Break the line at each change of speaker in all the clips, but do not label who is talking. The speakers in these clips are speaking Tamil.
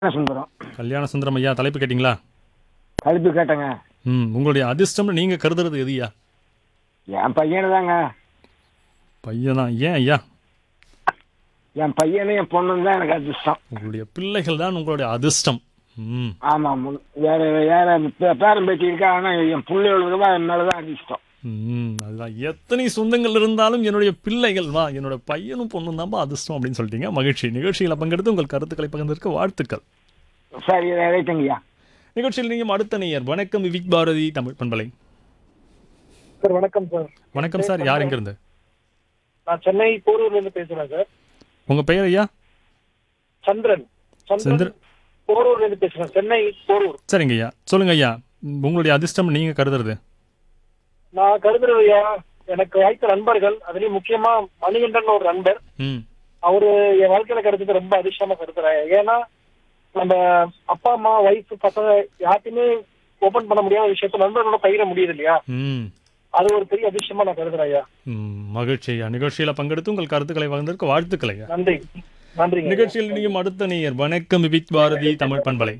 சுந்தரம்
கல்யாண சுந்தரம் ஐயா தலைப்பு கேட்டிங்களா
கழுப்பு கேட்டேங்க
ம் உங்களுடைய அதிர்ஷ்டம்னு நீங்கள் கருதுறது எதுயா
என் பையனு தாங்க
பையனா ஏன் ஐயா
என் பையனும் என் பொண்ணும் தான் எனக்கு அதிர்ஷ்டம்
உங்களுடைய பிள்ளைகள் தான் உங்களுடைய அதிர்ஷ்டம் ம்
ஆமாம் மு- வேற வேற பே- பேரன் பேத்தி இருக்கா ஆனால் என் பிள்ளைகளுக்கு தான் என் மேலே தான் அதிர்ஷ்டம்
ம் அதுதான் எத்தனை சொந்தங்கள் இருந்தாலும் என்னுடைய பிள்ளைகள் வா என்னோட பையனும் பொண்ணும் தான்ப்பா அதிர்ஷ்டம் அப்படின்னு சொல்லிட்டீங்க மகிழ்ச்சி நிகழ்ச்சியில் பங்கெடுத்து உங்கள் கருத்துக்களை பகிர்ந்திருக்க வாழ்த்துக்கள்
சரி இதை ரைட்டுங்கய்யா
நிகழ்ச்சியில் நீங்கள் அடுத்த நேயர் வணக்கம் விவிக் பாரதி தமிழ் பண்பலை
சார் வணக்கம் சார்
வணக்கம் சார் யார் எங்கிருந்து
நான் சென்னை போரூர்ல இருந்து பேசுறேன் சார்
உங்கள் பெயர் ஐயா
சந்திரன்
சந்திரன்.
சந்திரன் போரூர்ல இருந்து பேசுறேன் சென்னை போரூர்
சரிங்க ஐயா சொல்லுங்க ஐயா உங்களுடைய அதிர்ஷ்டம் நீங்கள் கருதுறது
நான் கருதுறதையா எனக்கு வாய்த்த நண்பர்கள் அதுலயும் முக்கியமா மணிகண்டன் ஒரு நண்பர்
ம்
அவரு என் வாழ்க்கையில கிடைச்சது ரொம்ப அதிர்ஷ்டமா கருதுறேன் ஏன்னா நம்ம அப்பா அம்மா ஒய்ஃப் பசங்க யார்ட்டையுமே ஓபன் பண்ண முடியாத விஷயத்த நண்பர்களோட பகிர முடியுது இல்லையா
ம்
அது ஒரு பெரிய அதிர்ஷ்டமா நான் கருதுறேன் ஐயா
ம், மகிழ்ச்சி ஐயா நிகழ்ச்சியில் பங்கெடுத்து உங்கள் கருத்துக்களை பகிர்ந்திருக்க வாழ்த்துக்கள் ஐயா
நன்றி நன்றிங்க ஐயா.
நிகழ்ச்சியில் நீயும் அடுத்த நேயர் வணக்கம் விவிக் பாரதி தமிழ் பண்பலை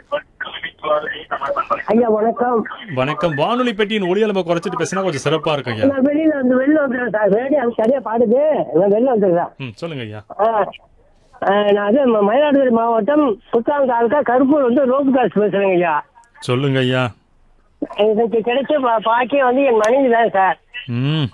ஐயா வணக்கம்
வணக்கம் வானொலி பெட்டியின் ஒளி அளவை குறைச்சிட்டு பேசினா கொஞ்சம் சிறப்பா இருக்கும் ஐயா
நான் வெளியில வந்து வெளில வந்துடுறேன் சார் ரேடியோ அது சரியா பாடுது நான் வெளில வந்துடுறேன்
ம் சொல்லுங்க ஐயா
ஆ, ஆ, நான் அது ம- மயிலாடுதுறை மாவட்டம் புத்தாங்க தாலுக்கா கருப்பூர் வந்து ரோப்பு காசு பேசுறேங்க ஐயா
சொல்லுங்க ஐயா
எனக்கு கிடைச்ச பா- பாக்கியம் வந்து என் மனைவி தான் சார்
ம்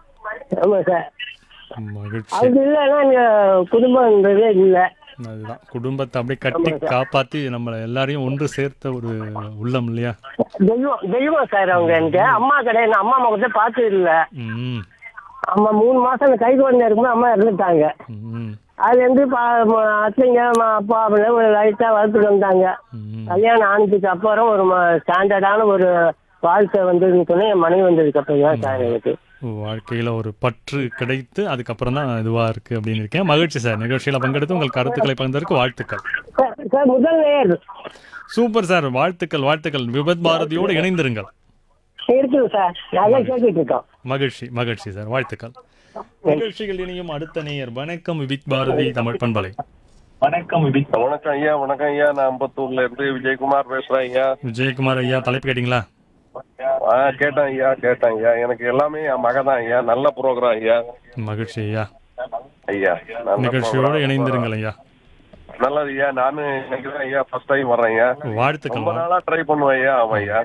ஆமா சார்
மகிழ்ச்சி
அது இல்லைன்னா இங்க குடும்பம்ன்றதே இல்லை
அதுதான் குடும்பத்தை அப்படியே கட்டி காப்பாத்தி நம்மள எல்லாரையும் ஒன்று சேர்த்த ஒரு உள்ளம் இல்லையா
தெய்வம் தெய்வம் சார் அவங்க எனக்கு அம்மா கிடையாது நான் அம்மா முகத்தை பார்த்தது இல்லை
ம்
அம்மா மூணு மாசம் அந்த கை குழந்தை இருக்கும்போது அம்மா இறந்துட்டாங்க
ம்
அது வந்து பா- ம- அத்தைங்க ம- அப்பா அப்படின்னு ஒரு லைட்டா வளர்த்துட்டு வந்தாங்க
ம்
கல்யாணம் ஆனதுக்கு அப்புறம் ஒரு ஸ்டாண்டர்டான ஒரு வாழ்க்கை வந்ததுன்னு சொன்னா என் மனைவி வந்ததுக்கு அப்புறம் தான் சார் எனக்கு
வாழ்க்கையில ஒரு பற்று கிடைத்து அதுக்கப்புறம் தான் இதுவா இருக்கு அப்படின்னு இருக்கேன் மகிழ்ச்சி சார் நிகழ்ச்சியில பங்கெடுத்து உங்கள் கருத்துக்களை பகிர்ந்ததற்கு வாழ்த்துக்கள்
சார், சார் முதல் நேர்
சூப்பர் சார் வாழ்த்துக்கள் வாழ்த்துக்கள் விபத் பாரதியோடு இணைந்திருங்கள்
இருக்குது சார் நல்லா கேட்டுட்டு இருக்கோம்
மகிழ்ச்சி மகிழ்ச்சி சார் வாழ்த்துக்கள் நிகழ்ச்சிகள் இணையும் அடுத்த நேயர் வணக்கம் விபிக் பாரதி தமிழ் பண்பலை
வணக்கம் ஐயா வணக்கம் ஐயா நான் அம்பத்தூர்ல இருந்து விஜயகுமார் பேசுறேன் ஐயா
விஜயகுமார் ஐயா தலைப்பு கேட்டிங்களா
ஆ கேட்டேன் ஐயா கேட்டேன் ஐயா எனக்கு எல்லாமே என் மகன் தான் ஐயா நல்ல ப்ரோக்ராம் ஐயா
மகிழ்ச்சி ஐயா
ஐயா நல்ல
நிகழ்ச்சியோடு
program.
இணைந்திருங்கள் ஐயா
நல்லது ஐயா நானும் இன்னைக்கு தான் ஐயா ஃபர்ஸ்ட் டைம் வர்றேன் ஐயா
வாழ்த்துக்கள்
ரொம்ப
வா-
நாளா ட்ரை பண்ணுவேன் ஐயா ஆமா ஐயா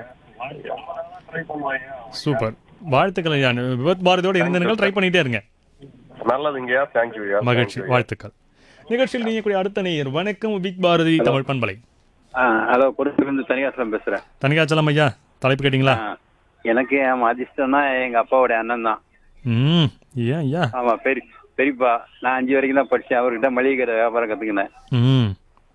ட்ரை பண்ணுவேன் ஐயா
சூப்பர் வாழ்த்துக்கள் ஐயா விபத் பாரதியோடு இணைந்திருங்கள் ட்ரை பண்ணிட்டே இருங்க
நல்லதுங்கய்யா தேங்க்யூ ஐயா
மகிழ்ச்சி
Thank you, ஐயா.
வாழ்த்துக்கள் நிகழ்ச்சியில் நீங்கக்கூடிய அடுத்த நேயர் வணக்கம் விபிக் பாரதி தமிழ் பண்பலை
ஆ ஹலோ கொடுத்துருந்து தனியாசலம் பேசுறேன்
தனிகாச்சலம் ஐயா தலைப்பு கேட்டிங்களா
ஆ, எனக்கு என் அதிர்ஷ்டம்னா எங்க அப்பாவோட அண்ணன் தான்
ம் ஏன் ஐயா
ஆமா பெரி பெரியப்பா நான் அஞ்சு வரைக்கும் தான் படிச்சேன் அவர்கிட்ட மளிகை கடை வியாபாரம் கத்துக்கினேன்
ம்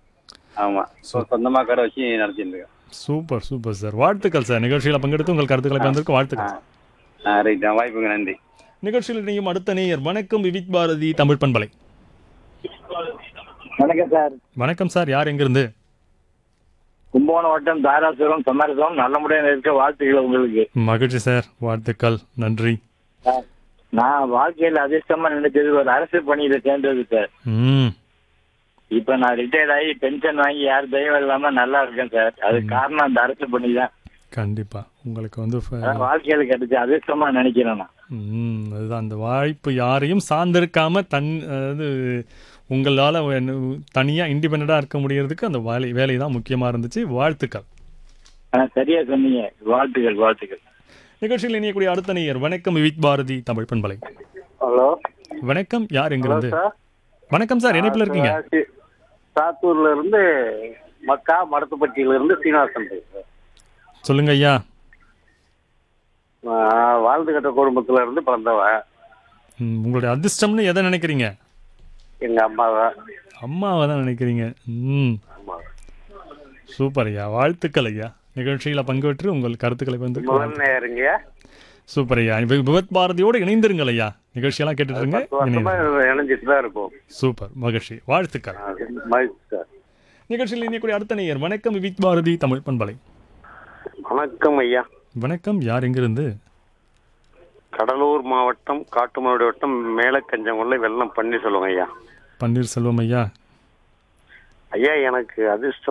ஆமா இப்போ சொந்தமா கடை வச்சு நடத்திட்டு இருக்கேன்
சூப்பர் சூப்பர் சார் வாழ்த்துக்கள் சார் நிகழ்ச்சியில் பங்கெடுத்து உங்கள் கருத்துக்களை பகிர்ந்ததற்கு வாழ்த்துக்கள்
ஆ ரைட் வாய்ப்புங்க நன்றி
நிகழ்ச்சியில் நீயும் அடுத்த நேயர் வணக்கம் விவிக் பாரதி தமிழ் பண்பலை
வணக்கம் சார்
வணக்கம் சார் யார் எங்கிருந்து
கும்பகோணம் வட்டம் தாராசுரம் சமரசம் நல்ல முறையில் இருக்க வாழ்த்துக்கள் உங்களுக்கு
மகிழ்ச்சி சார் வாழ்த்துக்கள் நன்றி
சார், நான் வாழ்க்கையில் அதிர்ஷ்டமா நினைச்சது ஒரு அரசு பணியில சேர்ந்தது சார்
ம்
இப்ப நான் ரிட்டையர்ட் ஆகி பென்ஷன் வாங்கி யார் தயவும் இல்லாம நல்லா இருக்கேன் சார் அது காரணம் அந்த அரசு பணி தான்
கண்டிப்பா உங்களுக்கு வந்து ஃப-
அதான் வாழ்க்கையில கிடைச்ச அதிர்ஷ்டமா நினைக்கிறேன் நான்
ம் அதுதான் அந்த வாய்ப்பு யாரையும் சார்ந்திருக்காம தன் அதாவது உங்களால் தனியாக இண்டிபெண்ட்டாக இருக்க முடியறதுக்கு அந்த வேலை வேலை தான் முக்கியமாக இருந்துச்சு வாழ்த்துக்கள்
ஆ, சரியா சொன்னீங்க வாழ்த்துக்கள் வாழ்த்துக்கள்
நிகழ்ச்சியில் இணையக்கூடிய அடுத்த நேயர் வணக்கம் விவிக் பாரதி தமிழ் பண்பலை
ஹலோ
வணக்கம் யார் எங்கிருந்து வணக்கம் சார் இணைப்பில் இருக்கீங்க
சாத்தூர்ல இருந்து மக்கா மடத்துப்பட்டியில இருந்து சீனிவாசன் பேசுறேன்
சொல்லுங்க ஐயா
வாழ்ந்து கட்ட குடும்பத்துல இருந்து பிறந்தவன்
ம், உங்களுடைய அதிர்ஷ்டம்னு எதை நினைக்கிறீங்க
எங்க அம்மாவை
அம்மாவை தான் நினைக்கிறீங்க ம் சூப்பர் ஐயா வாழ்த்துக்கள் ஐயா நிகழ்ச்சியில் பங்கு பெற்று உங்கள் கருத்துக்களை வந்து
நேருங்க
சூப்பர் ஐயா வி- விபத் பாரதியோடு இணைந்திருங்கள் ஐயா நிகழ்ச்சியெல்லாம் கேட்டுட்டு இருங்க இணைந்திருங்க.
இணைஞ்சிட்டு தான் இருப்போம்
சூப்பர் மகிழ்ச்சி வாழ்த்துக்கள்
மகிழ்ச்சி சார்
நிகழ்ச்சியில் இணையக்கூடிய அடுத்த நேயர் வணக்கம் விவிக் பாரதி தமிழ் பண்பலை
வணக்கம் ஐயா
வணக்கம் யார் எங்கிருந்து
கடலூர் மாவட்டம் காட்டுமலை வட்டம் மேலக்கஞ்சங்குள்ள வெள்ளம் பண்ணி சொல்லுங்க ஐயா
பன்னீர்செல்வம் ஐயா
ஐயா எனக்கு அதிர்ஷ்டம்